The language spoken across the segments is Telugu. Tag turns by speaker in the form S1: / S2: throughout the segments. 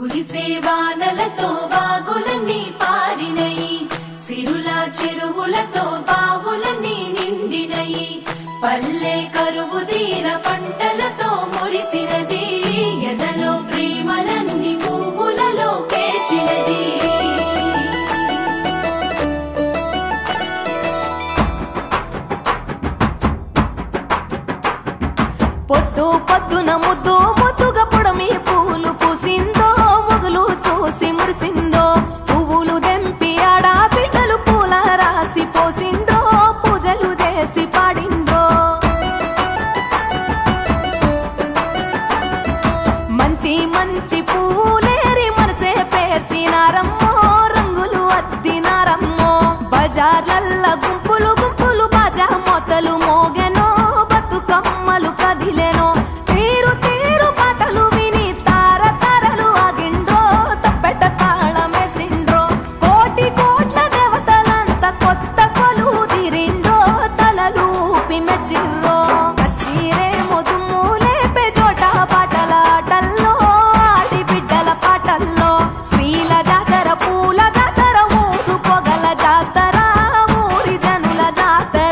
S1: కురిసే వానలతో వాగులన్నీ పారినయి సిరుల చెరువులతో బావులన్నీ నిండినయి పల్లె కరువు తీర పంటలతో మురిసినది ఎదలో ప్రేమలన్నీ పువ్వులలో పేర్చినది
S2: పొద్దు పొద్దున ముద్దు ముద్దుగా పొడమి పూలు పూసిందో ముగులు చూసి మురిసిందో పువ్వులు దెంపి ఆడ బిడ్డలు పూల రాసి పోసిందో పూజలు చేసి పాడిందో మంచి మంచి పూలేరి మనసే పేర్చినారమ్మో రంగులు అద్దినారమ్మో బజార్లల్ల గుంపులు గుంపులు బాజా మొతలు మోగెనో బతుకమ్మలు కదిలెనో తీరు తీరు పాటలు విని తార తారలు ఆగిండ్రో తప్పెట తాళమేసిండ్రో కోటి కోట్ల దేవతలంత కొత్త కొలు తిరిండ్రో తలలు ఊపి మెచ్చిర్రో కచ్చిరే మొదుము లేపే చోట పాటల ఆటల్లో ఆడి బిడ్డల పాటల్లో స్త్రీల జాతర పూల జాతర ఊరు పొగల జాతర ఊరి జనుల జాతర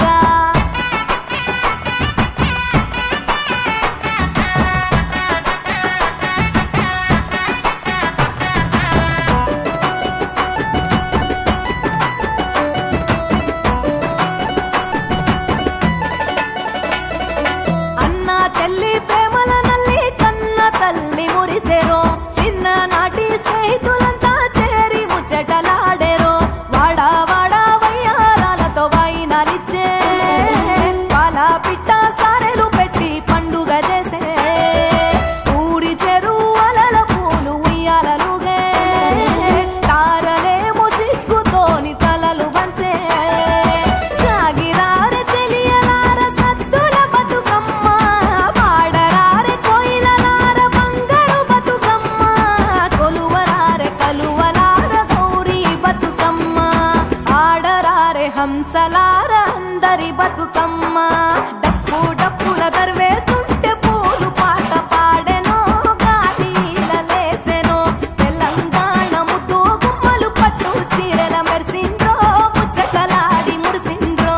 S2: అన్న చెల్లి ప్రేమల నల్లి కన్న తల్లి మురిసెరో చిన్న నాటి స్నేహితులంతా చేరి ముచ్చటలాడెరో వాడా వాడా వయ్యారాలతో వాయినాలిచ్చే పాల పిట్ట సారెలు పెట్టి పండుగ చేసే ఊరి చెరువలల పూలు ఉయ్యాలలుగే తారలేమో సిగ్గుతోని తలలు వంచే సాగిరారె చెలియలార సద్దుల బతుకమ్మ పాడరారె కోయిలలార బంగారు బతుకమ్మ కొలువరారె కలువలార గౌరీ బతుకమ్మ ఆడరారె హంసలార అందరి బతుకమ్మ డప్పు డప్పుల దర్వేస్తుంటే పూలు పాట పాడెనో గాలిలలేసెనో తెలంగాణ ముద్దు గుమ్మలు పట్టు చీరల మెరిసిండ్రో ముచ్చటలాడి మురిసిండ్రో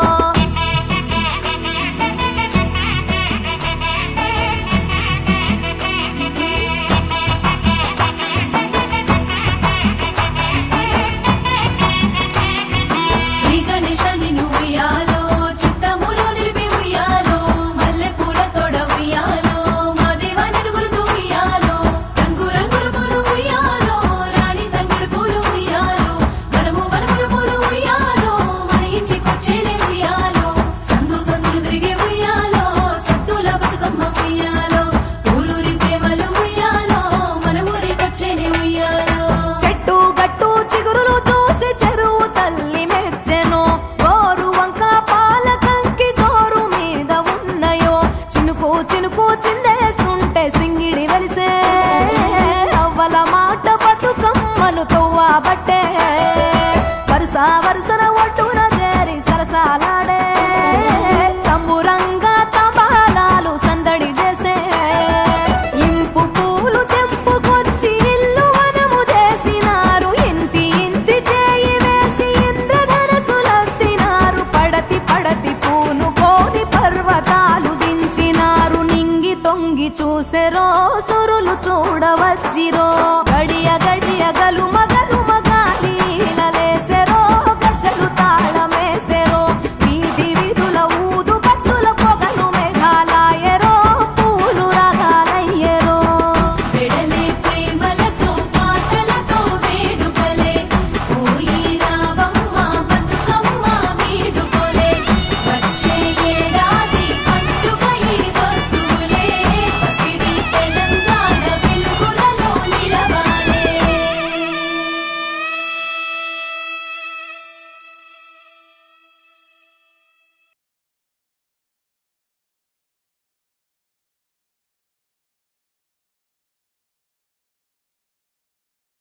S1: శ్రీ గణేశని ఉయ్యాలో చిత్తములు నిలిపి ఉయ్యాలో మల్లె పూల తోడ ఉయ్యాలో మా దేవ నిరుగులతో ఉయ్యాలో రంగు రంగుల పూలు ఉయ్యాలో రాణి తంగుడు పూలు ఉయ్యాలో వనము వనముల పూలు ఉయ్యాలో మన ఇంటికొచ్చేనే ఉయ్యాలో సందు సందులు తిరిగే ఉయ్యాలో సత్తుల బతుకమ్మ ఉయ్యాలో ఊరూరి ప్రేమలు ఉయ్యాలో మన ఊరికొచ్చేనే ఉయ్యాలో
S2: చెట్టు గట్టు చిగురులు చూసి చెరువు తల్లి మెచ్చెను గోరు వంక పాల కంకి జోరు మీద ఉన్నయో చినుకు చినుకు చిందేస్తుంటే సింగిడి వెలిసే అవ్వల మాట బతుకమ్మను తవ్వబట్టే వరుస వరుసన ఒట్టున చేరి సరసాలాడే సంబురంగా తబాలాలు సందడి చేసే ఇంపు పూలు తెంపుకొచ్చి ఇల్లు వనము చేసినారు ఇంతి ఇంతి చేయి వేసి ఇంద్రధనసులద్దినారు పడతి పడతి పూను కోరి పర్వతాలు దించినారు నింగి తొంగి చూసెరో సురులు చూడవచ్చిరో గడియ గడియ గలుమ గలుమ